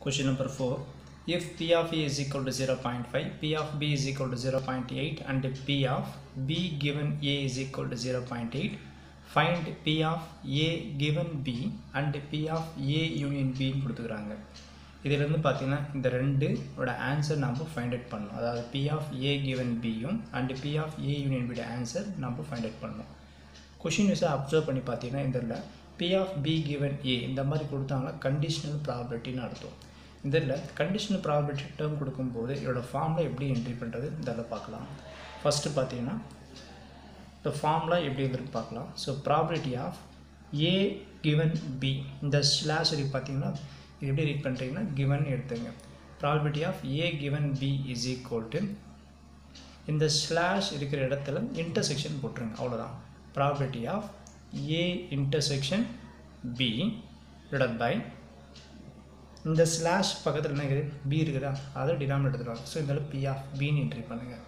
Question number 4. If P of A is equal to 0.5, P of B is equal to 0.8 and P of B given A is equal to 0.8, find P of A given B and P of A union B ன்னு கொடுத்துக்கிறாங்க இதிலிருந்து பார்த்தீங்கன்னா இந்த ரெண்டு ஓட answer நம்ம find out பண்ணணும் அதாவது P of A given பியும் and P of A union B answer நம்ம ஃபைண்ட் அவுட் பண்ணணும் கொஷின் வைஸாக அப்சர்வ் பண்ணி பார்த்தீங்கன்னா இதில் P of B given A இந்த மாதிரி கொடுத்தாங்கன்னா கண்டிஷனல் ப்ராபர்ட்டின்னு அர்த்தம் இதில் கண்டிஷனல் ப்ராபர்ட்டி டேர்ம் கொடுக்கும்போது இதோட ஃபார்மில் எப்படி என்ட்ரி பண்ணுறது இதில் பார்க்கலாம் ஃபஸ்ட்டு பார்த்தீங்கன்னா இந்த ஃபார்முலா எப்படி இருக்குன்னு பார்க்கலாம் so property of A given B இந்த ஸ்லாஷ் இருக்கு பார்த்தீங்கன்னா இது எப்படி ரீட் பண்ணுறீங்கன்னா கிவன் எடுத்துங்க property of A given B is equal to இந்த ஸ்லாஷ் இருக்கிற இடத்துல இன்டர்செக்ஷன் போட்டுருங்க அவ்வளோதான் property of A intersection B divide by இந்த ஸ்லாஷ் பக்கத்தில் என்ன இருக்குது பி இருக்குதா அதை டினாமினேட் எடுத்துருவாங்க ஸோ இந்த பி ஆஃப் பின்னு என்ட்ரி பண்ணுங்கள்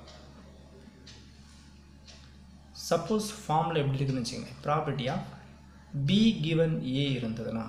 சப்போஸ் ஃபார்மில் எப்படி இருக்குன்னு வச்சுக்கோங்க property of B given A இருந்ததுன்னா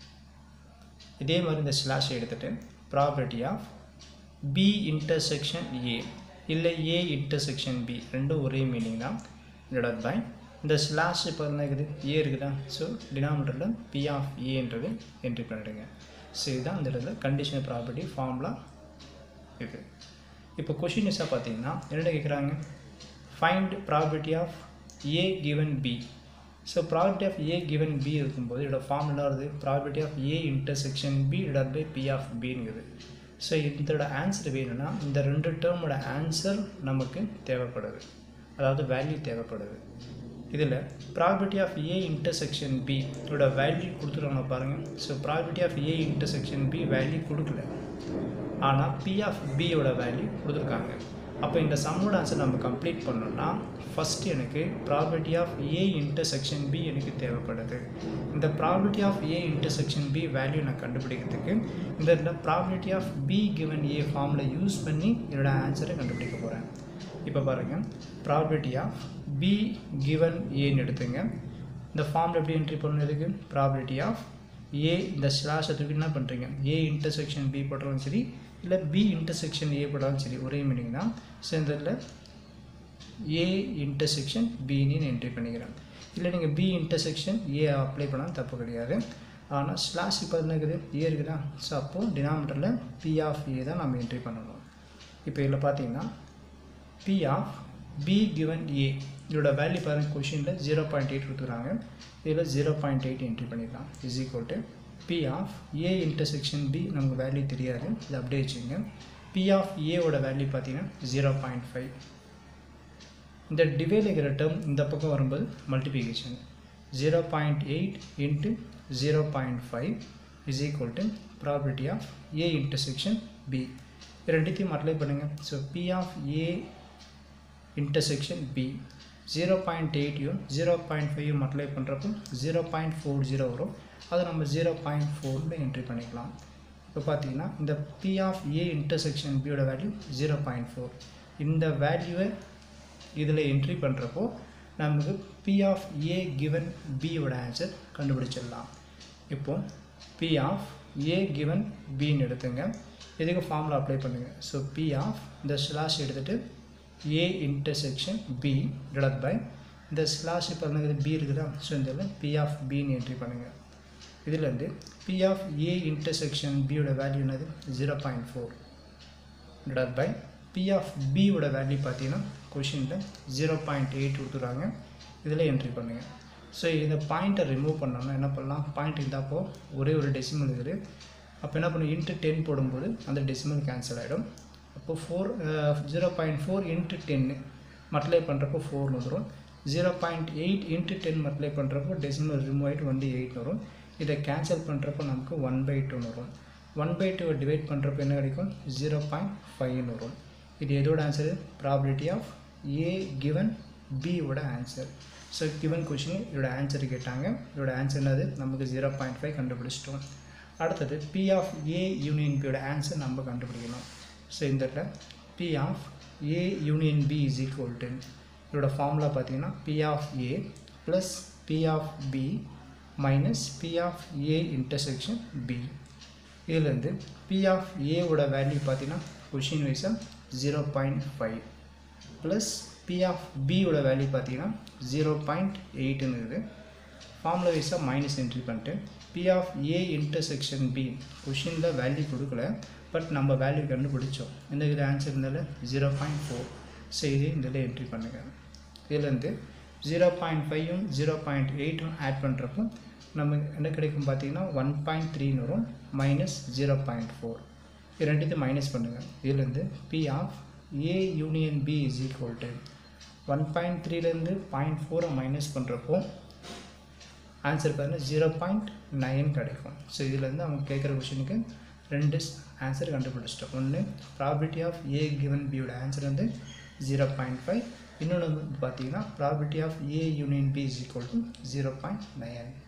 இதே மாதிரி இந்த ஸ்லாஷ் எடுத்துகிட்டு property of B intersection A இல்லை ஏ இன்டர்செக்ஷன் பி ரெண்டும் ஒரே மீனிங் தான் டிவைட் பை இந்த ஸ்லாஷ் இப்போ என்ன இருக்குது ஏ இருக்குதா ஸோ டினாமினேட்டரில் பி ஆஃப் ஏன்றது என்ட்ரி பண்ணிடுங்க ஸோ இதுதான் இந்த இடத்துல கண்டிஷனல் ப்ராப்பர்ட்டி ஃபார்முலா இருக்குது இப்போ கொஷின் இஸாக பார்த்தீங்கன்னா என்ன கேட்குறாங்க find property of A given B so property of A given B இருக்கும்போது இதோட ஃபார்முலா வருது property of A intersection B divide by B of பிங்கிறது ஸோ இதோட ஆன்சர் வேணும்னா இந்த ரெண்டு டேர்மோட ஆன்சர் நமக்கு தேவைப்படுது அதாவது வேல்யூ தேவைப்படுது இதில் property of A intersection B இதோட வேல்யூ கொடுத்துருவாங்க பாருங்கள் so property of A intersection B value கொடுக்கல ஆனால் பி ஆஃப் பியோட வேல்யூ கொடுத்துருக்காங்க அப்போ இந்த சம்மோட ஆன்சர் நம்ம கம்ப்ளீட் பண்ணோம்னா ஃபஸ்ட் எனக்கு property of A intersection B எனக்கு தேவைப்படுது இந்த property of A intersection B value நான் கண்டுபிடிக்கிறதுக்கு இந்த property of B given A ஃபார்மில் யூஸ் பண்ணி என்னோட ஆன்சரை கண்டுபிடிக்க போகிறேன் இப்போ பாருங்கள் ப்ராபர்ட்டி ஆஃப் பி கிவன் ஏன்னு எடுத்துங்க இந்த ஃபார்மில் எப்படி என்ட்ரி பண்ணதுக்கு ப்ராபர்ட்டி ஆஃப் ஏ இந்த ஸ்லாஷை தூக்கி என்ன பண்ணுறீங்க ஏ இன்டர்செக்ஷன் பி போட்டாலும் சரி இல்லை பி இன்டர்செக்ஷன் ஏ போட்டாலும் சரி ஒரே மீனிங் தான் ஸோ இதில் ஏ இன்டர்செக்ஷன் பின்னு என்ட்ரி பண்ணிக்கிறேன் இல்லை நீங்கள் பி இன்டர்செக்ஷன் ஏ அப்ளை பண்ணாலும் தப்பு கிடையாது ஆனால் ஸ்லாஷ் இப்போ என்ன இருக்குது ஏ இருக்குதா ஸோ அப்போது டினாமினேட்டரில் பி ஆஃப் ஏ தான் நம்ம என்ட்ரி பண்ணணும் இப்போ இதில் பார்த்தீங்கன்னா B of B given A இதோட வேல்யூ பாருங்கள் கொஷினில் ஜீரோ பாயிண்ட் எயிட் கொடுத்துருக்காங்க இதில் ஜீரோ பாயிண்ட் எயிட் என்ட்ரி பண்ணிடலாம் is equal to B of A intersection B நமக்கு வேல்யூ தெரியாது இது அப்படியே வச்சுங்க பி ஆஃப் ஏவோட வேல்யூ பார்த்தீங்கன்னா ஜீரோ பாயிண்ட் ஃபைவ் இந்த டிவைட் இருக்கிற டேர்ம் இந்த பக்கம் வரும்போது multiplication zero point eight into zero point five is equal to property of A intersection B ரெண்டுத்தையும் அப்ளை பண்ணுங்கள் so B of A intersection B zero point எயிட்டையும் zero point ஃபைவையும் apply பண்ணுறப்போ ஜீரோ பாயிண்ட் ஃபோர் ஜீரோ வரும் அதை நம்ம zero point ஃபோரில் entry பண்ணிக்கலாம் இப்போ பார்த்தீங்கன்னா இந்த பி ஆஃப் ஏ இன்டர்செக்ஷன் பியோட வேல்யூ ஜீரோ பாயிண்ட் ஃபோர் இந்த வேல்யூவை இதில் என்ட்ரி பண்ணுறப்போ நமக்கு பி ஆஃப் ஏ கிவன் பியோட ஆன்சர் கண்டுபிடிச்சிடலாம் இப்போ பி ஆஃப் ஏ கிவன் பின்னு எடுத்துங்க இதுக்கு ஃபார்முலா அப்ளை பண்ணுங்கள் ஸோ பி ஆஃப் இந்த ஸ்லாஷ் எடுத்துகிட்டு A intersection B divide by இந்த ஸ்லாஷ் இப்போ என்னது பி இருக்குதா ஸோ இந்த பி ஆஃப் பின்னு என்ட்ரி பண்ணுங்கள் இதுலேருந்து பி ஆஃப் ஏ இன்டர்செக்ஷன் பியோட வேல்யூ என்னது zero point four divide by B of பியோட வேல்யூ பார்த்தீங்கன்னா கொஷினில் ஜீரோ பாயிண்ட் எயிட் கொடுத்துருவாங்க இதில் என்ட்ரி பண்ணுங்கள் ஸோ இந்த பாயிண்ட்டை ரிமூவ் பண்ணோம்னா என்ன பண்ணலாம் பாயிண்ட் இருந்தாப்போ ஒரே ஒரு டெசிமல் இருக்குது அப்போ என்ன பண்ணும் இன்ட்டு டென் போடும்போது அந்த டெசிமல் கேன்சல் ஆகிடும் அப்போ four zero point four into டென்னு மல்டிப்ளை பண்ணுறப்போ ஃபோர்னு வந்துடும் zero point eight into ten multiply பண்ணுறப்போ டெசிமல் ரிமூவ் ஆகிட்டு வந்து எயிட் வரும் இதை கேன்சல் பண்ணுறப்போ நமக்கு ஒன் பை டூன்னு வரும் ஒன் பை டூவை டிவைட் பண்ணுறப்போ என்ன கிடைக்கும் ஜீரோ பாயிண்ட் ஃபைவ்னு வரும் இது எதோட answer probability of A given பியோட ஆன்சர் ஸோ கிவன் கொஷின் இதோட ஆன்சர் கேட்டாங்க இதோட ஆன்சர் என்னது நமக்கு ஜீரோ பாயிண்ட் ஃபைவ் கண்டுபிடிச்சிட்டோம் அடுத்தது பி ஆஃப் ஏ யூனியன் பியோட ஆன்சர் நம்ம கண்டுபிடிக்கணும் ஸோ இந்த இடத்துல B of A union B is equal to இதோட ஃபார்முலா பார்த்தீங்கன்னா B of A plus B of B minus B of A intersection B இதுலேருந்து பி ஆஃப் ஏவோட வேல்யூ பார்த்தீங்கன்னா கொஷின் வைஸாக zero point five plus B of பியோட value பார்த்தீங்கன்னா zero point எயிட்டுன்னு இருக்குது ஃபார்முலா வைஸாக மைனஸ் என்ட்ரி பண்ணிட்டு B of A intersection B கொஷினில் வேல்யூ கொடுக்கல பட் நம்ம வேல்யூ கண்டுபிடிச்சோம் இந்த இது ஆன்சர் இருந்தாலும் ஜீரோ பாயிண்ட் ஃபோர் ஸோ இது இதில் என்ட்ரி பண்ணுங்கள் இதுலேருந்து ஜீரோ பாயிண்ட் ஃபைவும் ஜீரோ பாயிண்ட் எயிட்டும் ஆட் பண்ணுறப்போ நமக்கு என்ன கிடைக்கும் பார்த்தீங்கன்னா ஒன் பாயிண்ட் த்ரீன்னு வரும் மைனஸ் ஜீரோ பாயிண்ட் ஃபோர் இது ரெண்டுத்தையும் மைனஸ் பண்ணுங்கள் இதுலேருந்து B of A union B is equal to one point த்ரீலேருந்து பாயிண்ட் ஃபோரை மைனஸ் பண்ணுறப்போ ஆன்சர் பாருங்கள் ஜீரோ பாயிண்ட் நைன் கிடைக்கும் ஸோ இதுலேருந்து அவங்க கேட்குற கொஷனுக்கு ரெண்டு ஆன்சர் கண்டுபிடிச்சிட்டோம் ஒன்று ப்ராபிலிட்டி ஆஃப் ஏ கிவன் பியோட ஆன்சர் வந்து ஜீரோ பாயிண்ட் ஃபைவ் இன்னொன்று வந்து பார்த்தீங்கன்னா probability of A union B is equal to zero point nine